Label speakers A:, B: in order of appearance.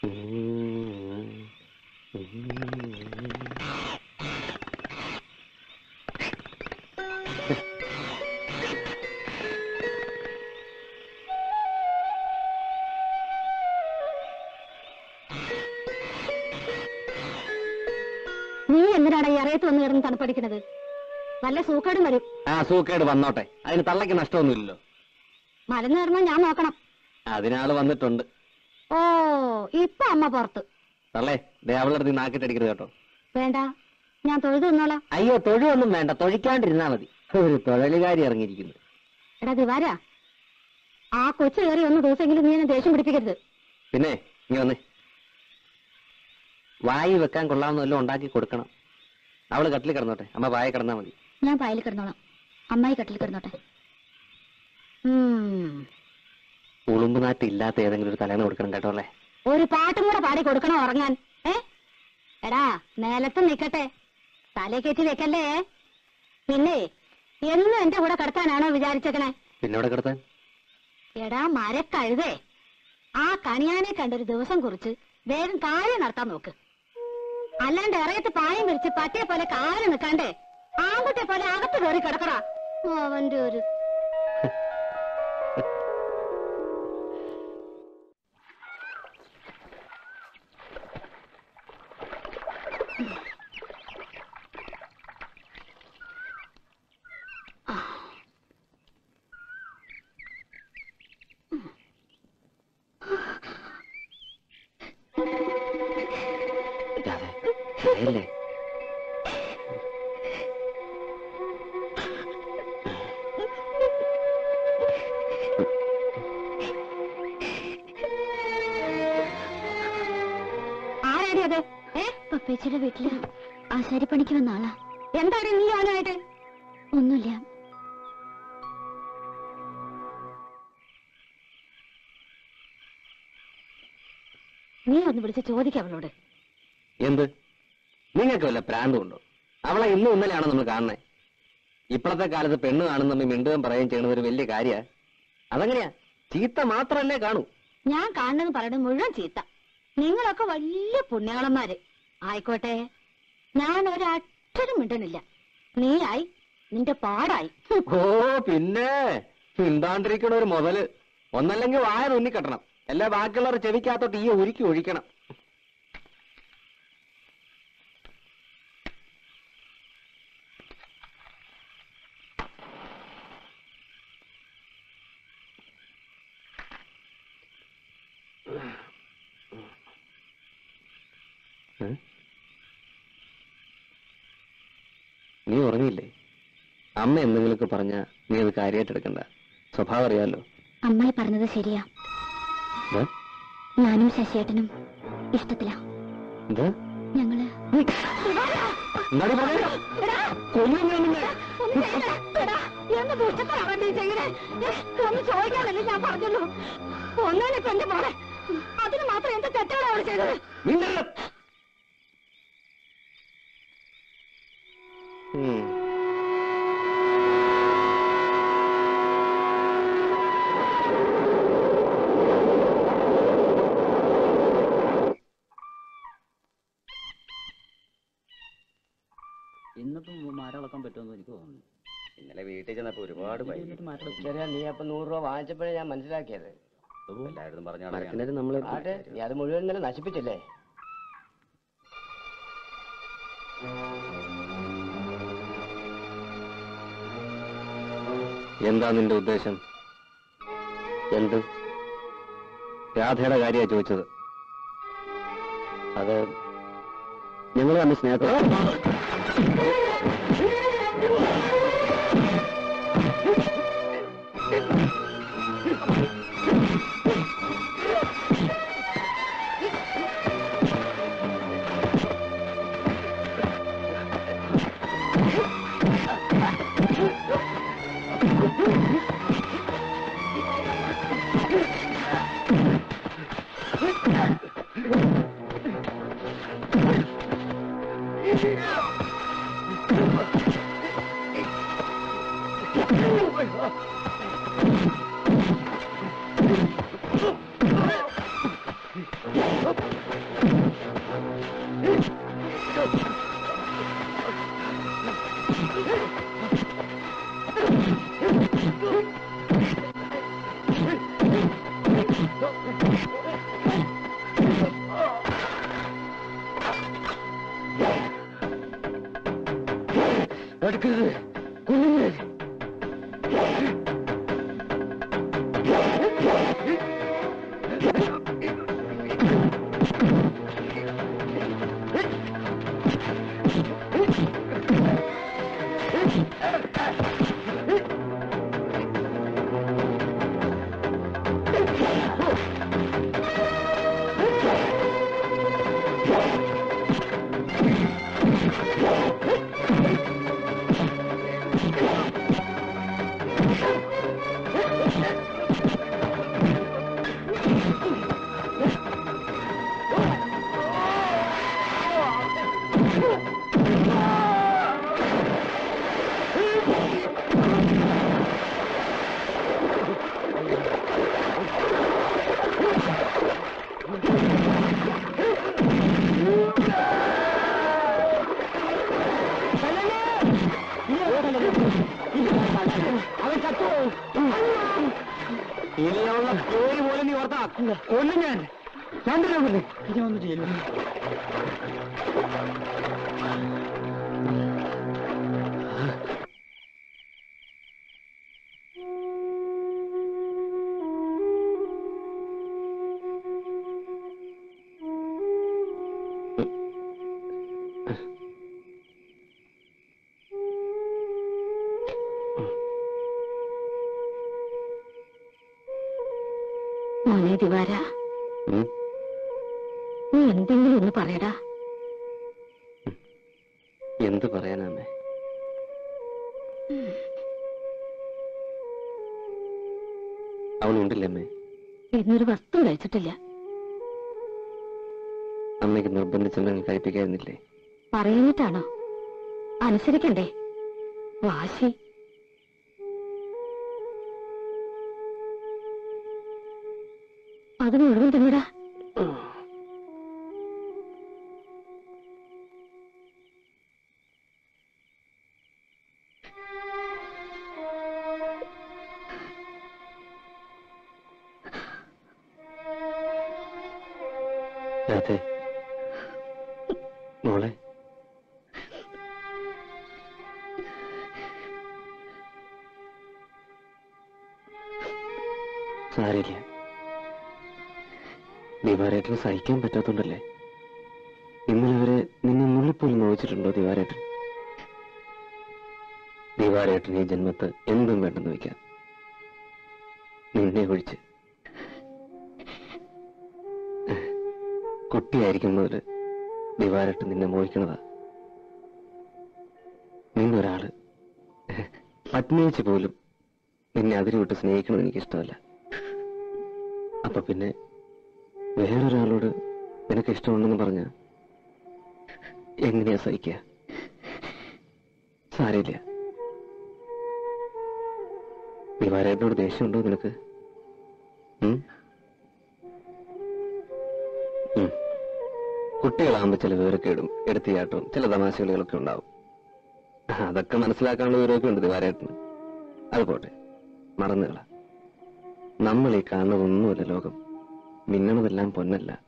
A: നീ എന്തിനാണ് ഈ അറിയത്ത് വന്ന് കിടന്ന് തണുപ്പടിക്കുന്നത് വല്ല സൂക്കേടും വരും
B: ആ സൂക്കേട് വന്നോട്ടെ അതിന് തള്ളയ്ക്ക് നഷ്ടമൊന്നുമില്ലല്ലോ
A: മരുന്ന് കയറുമ്പോൾ ഞാൻ നോക്കണം
B: അതിനാള് വന്നിട്ടുണ്ട്
A: ഓ ഇപ്പൊ അമ്മ പുറത്ത്
B: തള്ളേ ദേ അവളുടെ അടുത്ത് നാക്കിട്ടടിക്കരുത് കേട്ടോ
A: വേണ്ട ഞാൻ തൊഴുതു നിന്നോളാം
B: അയ്യോ തൊഴിലൊന്നും വേണ്ട തൊഴിക്കാണ്ടിരുന്നാ മതി ഒരു തൊഴിലുകാരി ഇറങ്ങിയിരിക്കുന്നു
A: എടാ ദിവാര ആ കൊച്ചു കയറി ഒന്ന് ദിവസമെങ്കിലും നീ എന്നെ ദേഷ്യം പിടിപ്പിക്കരുത്
B: പിന്നെ ഇനി വന്നേ വായി വെക്കാൻ കൊള്ളാവുന്ന വല്ലതും ഉണ്ടാക്കി കൊടുക്കണം അവള് കട്ടിൽ കിടന്നോട്ടെ അമ്മ വായ കിടന്നാ മതി
A: ഞാൻ പായൽ കിടന്നോളാം അമ്മായി കട്ടിൽ കിടന്നോട്ടെ ഉം.
B: ഉളുമ്പ് നാറ്റ് ഇല്ലാത്ത ഏതെങ്കിലും ഒരു തലേന്ന് കൊടുക്കണം കേട്ടോ അല്ലേ
A: ഒരു പാട്ടും കൂടെ പാടി കൊടുക്കണോ ഉറങ്ങാൻ ഏ എടാ നേലത്ത് നിക്കട്ടെ തലേ കയറ്റി വെക്കല്ലേ പിന്നെ എന്നും എന്റെ കൂടെ കിടത്താനാണോ വിചാരിച്ചേക്കണേ
B: പിന്നെ ഇവിടെ കിടത്താൻ
A: എടാ മരക്കഴുതേ ആ കണിയാനെ കണ്ടൊരു ദിവസം കുറിച്ച് വേഗം കാര്യം നടത്താൻ നോക്ക് അല്ലാണ്ട് ഇറയത്ത് പായം വിരിച്ച് പട്ടിയെ പോലെ കാല് നിൽക്കാണ്ടേ ആൺകുട്ടിയെ പോലെ അകത്ത് കയറി കിടക്കടാ അവന്റെ ഒരു
B: രാധേ, കരയല്ലേ?
A: ആരാടി അത് ഏ
C: പപ്പേച്ചിയുടെ വീട്ടില് ആശാരിപ്പണിക്ക് വന്ന ആളാ
A: എന്താണ് നീ അവനായിട്ട്
C: ഒന്നുമില്ല
A: നീ ഒന്ന് വിളിച്ച് ചോദിക്കാം അവളോട്
B: എന്ത് നിങ്ങൾക്ക് വല്ല പ്രാന്തമുണ്ടോ അവളെ ഇന്നും ഇന്നലെയാണ് നമ്മൾ കാണുന്നത് ഇപ്പോഴത്തെ കാലത്ത് പെണ്ണ് കാണുന്ന മിണ്ടുകയും പറയുകയും ചെയ്യുന്നത് ഒരു വലിയ കാര്യ അതെങ്ങനെയാ ചീത്ത മാത്രല്ലേ കാണൂ
A: ഞാൻ കാണുന്നെന്ന് പറയുന്നത് മുഴുവൻ ചീത്ത നിങ്ങളൊക്കെ വലിയ പുണ്യാളന്മാര് ആയിക്കോട്ടെ ഞാൻ ഒരക്ഷരം മിണ്ടണില്ല നീയായി നിന്റെ പാടായി ഹും.
B: ഓ പിന്നെ മിണ്ടാണ്ടിരിക്കണ ഒരു മുതല് ഒന്നല്ലെങ്കിൽ വായ തുന്നിക്കെട്ടണം അല്ലെ ബാക്കിയുള്ളവർ ചെവിക്കകത്തോട്ട് ഈ ഉരുക്കി ഒഴിക്കണം ഏ? നീ ഉറങ്ങിയില്ലേ അമ്മ എന്തെങ്കിലുമൊക്കെ പറഞ്ഞ നീ അത് കാര്യമായിട്ട് എടുക്കണ്ട സ്വഭാവം അറിയാലോ
C: അമ്മായി പറഞ്ഞത് ശരിയാ
B: ഏ?
C: ഞാനും ശശിയേട്ടനും ഇഷ്ടത്തിലാ
B: എന്ത്
C: ഞങ്ങള്
B: എന്താടി പറഞ്ഞേ? കൊല്ലും ഞാൻ നിന്നെ.
A: ഒന്ന് ചെയ്യണേ. എടാ, എന്ത് ദുഷ്ടത്തരാണ് നീ ചെയ്യണേ? ഏ, ഒന്ന് ചോദിക്കാനല്ലേ ഞാൻ പറഞ്ഞുള്ളൂ ഒന്നിനിപ്പോ എന്റെ മോളെ അതിന് മാത്രം എന്ത് തെറ്റാണ് അവൾ ചെയ്തത്
B: മിണ്ടരുത്. ഉം.
D: ഇന്നിപ്പം മരം ഇളക്കാൻ പറ്റുമെന്ന് എനിക്ക് തോന്നുന്നു
B: ഇന്നലെ വീട്ടിൽ ചെന്നപ്പോ ഒരുപാട്
D: എന്നിട്ട് മരം ഇളക്കി.
E: ശരിയാ നീ അപ്പൊ നൂറ് രൂപ വാങ്ങിച്ചപ്പോഴേ ഞാൻ മനസ്സിലാക്കിയത്
B: എല്ലാവരും പറഞ്ഞ മരക്കിണര് നമ്മള്
E: ആട്ടെ നീ അത് മുഴുവൻ ഇന്നലെ നശിപ്പിച്ചില്ലേ
B: എന്താ നിന്റെ ഉദ്ദേശം എന്ത് രാധയുടെ കാര്യമാണ് ചോദിച്ചത് അത് ഞങ്ങൾ തമ്മിൽ സ്നേഹത്തിൽ എടുക്കരുത് കൊല്ലുന്നത് ഇനിയുള്ള പേര് പോലും നീ ഓർത്താ കൊല്ലും ഞാൻ രണ്ടിനെ കൊല്ലും ഇനി ഒന്ന് ചെയ്യലും
A: മോനെ ദിവാര നീ എന്തെങ്കിലും ഒന്ന് പറയടാ
B: എന്ത് പറയാനാമേ അവനുണ്ടില്ലേ അമ്മേ
A: ഇന്നൊരു വസ്തു കഴിച്ചിട്ടില്ല
B: അമ്മയ്ക്ക് നിർബന്ധിച്ചെന്തെങ്കിലും കഴിപ്പിക്കായിരുന്നില്ലേ
A: പറയുന്നിട്ടാണോ അനുസരിക്കണ്ടേ വാശി അത് മുഴുവൻ തിന്നിടാ
B: അതെ മോളെ സാരില്ല ദിവാരേട്ടന് സഹിക്കാൻ പറ്റാത്തോണ്ടല്ലേ ഇന്നലെ വരെ നിന്നെ നുള്ളിപ്പോലും നോവിച്ചിട്ടുണ്ടോ ദിവാരേട്ടൻ ദിവാരേട്ടൻ ഈ ജന്മത്ത് എന്തും വേണ്ടെന്ന് വെക്കാം നിന്നെ ഒഴിച്ച് കുട്ടിയായിരിക്കും മുതൽ ദിവാരട്ട് നിന്നെ മോഹിക്കണതാ നിന്നൊരാള് പത്നിയച്ച് പോലും നിന്നെ അതിരി വിട്ട് സ്നേഹിക്കണമെന്ന് എനിക്ക് ഇഷ്ടമല്ല അപ്പൊ പിന്നെ വേറൊരാളോട് നിനക്ക് ഇഷ്ടമുണ്ടെന്ന് പറഞ്ഞ എങ്ങനെയാ സഹിക്കുക സാരയില്ല ദിവാരേട്ടനോട് ദേഷ്യമുണ്ടോ നിനക്ക് ഉം? ഉം. കുട്ടികളാകുമ്പോ ചില വിവരക്കേടും എടുത്തിയാട്ടവും ചില തമാശകളികളൊക്കെ ഉണ്ടാവും അതൊക്കെ മനസ്സിലാക്കാനുള്ള വിവരമൊക്കെ ഉണ്ട് ദിവാരേട്ടന് അത് പോട്ടെ മറന്നുകള നമ്മൾ ഈ കാണുന്നതൊന്നുമല്ല ലോകം മിന്നണതെല്ലാം പൊന്നല്ല